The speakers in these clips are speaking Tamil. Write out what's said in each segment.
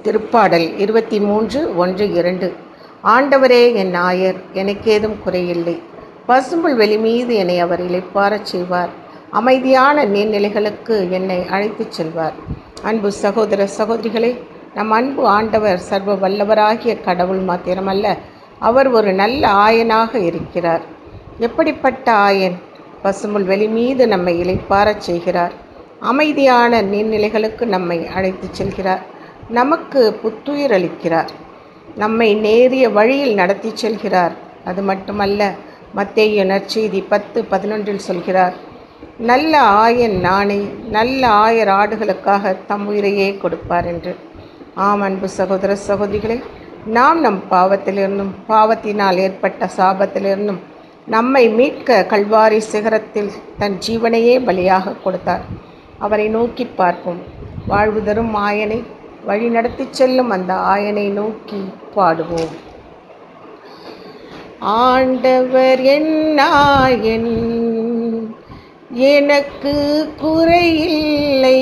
திருப்பாடல் இருபத்தி மூன்று ஒன்று இரண்டு ஆண்டவரே என் நாயர் எனக்கேதும் குறையில்லை பசும்புல் வெளி மீது என்னை அவர் இளைப்பாரச் செய்வார் அமைதியான நீர்நிலைகளுக்கு என்னை அழைத்துச் செல்வார் அன்பு சகோதர சகோதரிகளே நம் அன்பு ஆண்டவர் சர்வ வல்லவராகிய கடவுள் மாத்திரமல்ல அவர் ஒரு நல்ல ஆயனாக இருக்கிறார் எப்படிப்பட்ட ஆயன் பசும்புல் வெளி மீது நம்மை இளைப்பாரச் செய்கிறார் அமைதியான நீர்நிலைகளுக்கு நம்மை அழைத்துச் செல்கிறார் நமக்கு புத்துயிர் அளிக்கிறார் நம்மை நேரிய வழியில் நடத்தி செல்கிறார் அது மட்டுமல்ல மத்தேயு நற்செய்தி பத்து பதினொன்றில் சொல்கிறார் நல்ல ஆயன் நானே நல்ல ஆயர் ஆடுகளுக்காக தம் உயிரையே கொடுப்பார் என்று ஆம் அன்பு சகோதர சகோதரிகளே நாம் நம் பாவத்திலிருந்தும் பாவத்தினால் ஏற்பட்ட சாபத்திலிருந்தும் நம்மை மீட்க கல்வாரி சிகரத்தில் தன் ஜீவனையே பலியாக கொடுத்தார் அவரை நோக்கி பார்ப்போம் வாழ்வு தரும் ஆயனை வழி நடத்தி செல்லும் அந்த ஆயனை நோக்கி பாடுவோம் ஆண்டவர் என்னாயன் எனக்கு குறையில்லை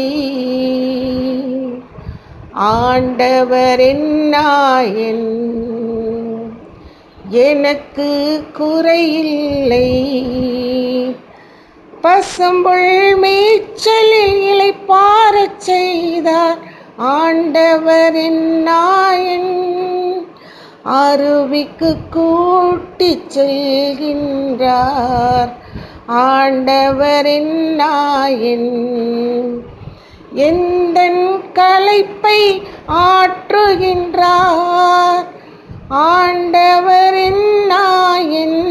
ஆண்டவர் என்னாயன் எனக்கு குறையில்லை பசும்புள் மேய்ச்சலில் இளைப்பாரச் செய்தார் ஆண்டவரின் நாயன் அருவிக்கு கூட்டிச் செல்கின்றார் ஆண்டவரின் நாயன் எந்தன் களைப்பை ஆற்றுகின்றார் ஆண்டவரின் நாயன்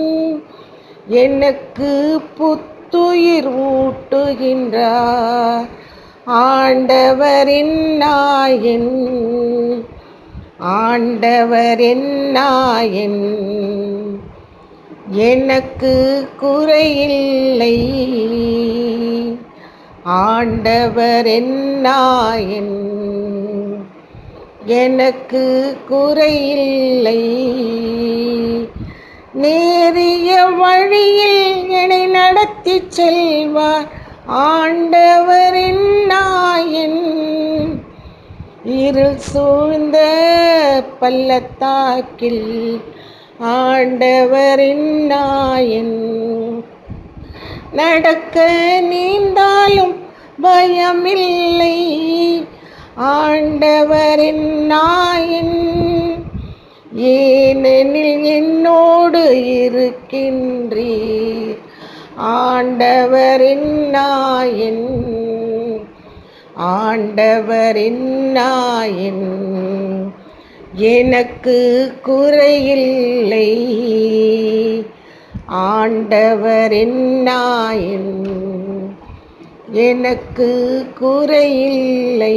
எனக்கு புத்துயிர் ஊட்டுகின்றார் ஆண்டவரின் நாயன் ஆண்டவரின் நாயன் எனக்கு குறையில்லை ஆண்டவரின் நாயன் எனக்கு குறையில்லை நேரிய வழியில் என்னை நடத்தி செல்வார் ஆண்டவரின் நாயன் இருள் சூழ்ந்த பள்ளத்தாக்கில் ஆண்டவரின் நாயன் நடக்க நீந்தாலும் பயமில்லை ஆண்டவரின் நாயன் ஏனெனில் என்னோடு இருக்கின்றீர் ஆண்டவரின் நாயன் ஆண்டவரின் நாயன் எனக்கு குறையில்லை ஆண்டவரின் நாயன் எனக்கு குறையில்லை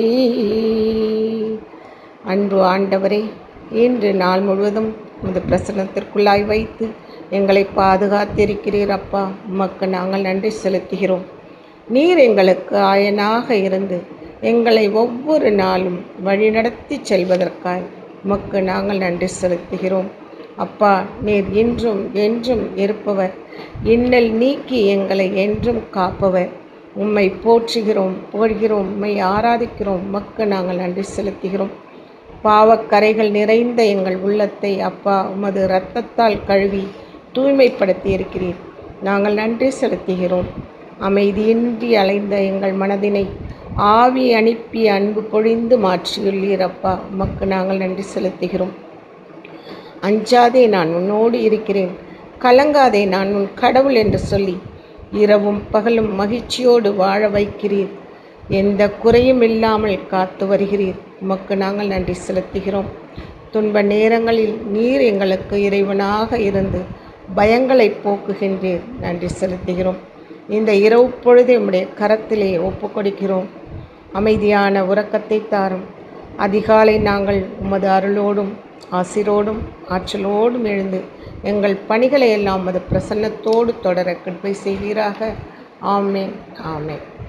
அன்பு ஆண்டவரே இன்று நாள் முழுவதும் உமது பிரசனத்திற்குள்ளாய் வைத்து எங்களை பாதுகாத்திருக்கிறீர் அப்பா உமக்கு நாங்கள் நன்றி செலுத்துகிறோம் நீர் எங்களுக்கு ஆயனாக இருந்து எங்களை ஒவ்வொரு நாளும் வழிநடத்தி செல்வதற்காய் உமக்கு நாங்கள் நன்றி செலுத்துகிறோம் அப்பா நீர் இன்றும் என்றும் இருப்பவர் இன்னல் நீக்கி எங்களை என்றும் காப்பவர் உம்மை போற்றுகிறோம் புகழ்கிறோம் உம்மை ஆராதிக்கிறோம் உமக்கு நாங்கள் நன்றி செலுத்துகிறோம் பாவக்கரைகள் நிறைந்த எங்கள் உள்ளத்தை அப்பா உமது இரத்தத்தால் கழுவி தூய்மைப்படுத்தி இருக்கிறீர் நாங்கள் நன்றி செலுத்துகிறோம் அமைதியின்றி அலைந்த எங்கள் மனதினை ஆவி அனுப்பி அன்பு பொழிந்து மாற்றியுள்ளீர் அப்பா உமக்கு நாங்கள் நன்றி செலுத்துகிறோம் அஞ்சாதே நான் உன்னோடு இருக்கிறேன் கலங்காதே நான் உன் கடவுள் என்று சொல்லி இரவும் பகலும் மகிழ்ச்சியோடு வாழ வைக்கிறீர் எந்த குறையும் இல்லாமல் காத்து வருகிறீர் உமக்கு நாங்கள் நன்றி செலுத்துகிறோம் துன்ப நேரங்களில் நீர் எங்களுக்கு இறைவனாக இருந்து பயங்களை போக்குகின்றீர் நன்றி செலுத்துகிறோம் இந்த இரவு பொழுது உம்முடைய கரத்திலே ஒப்பு கொடுக்கிறோம் அமைதியான உறக்கத்தை தாரும் அதிகாலை நாங்கள் உமது அருளோடும் ஆசிரோடும் ஆற்றலோடும் எழுந்து எங்கள் பணிகளை எல்லாம் உமது பிரசன்னத்தோடு தொடர கிருபை செய்வீராக ஆமேன் ஆமேன்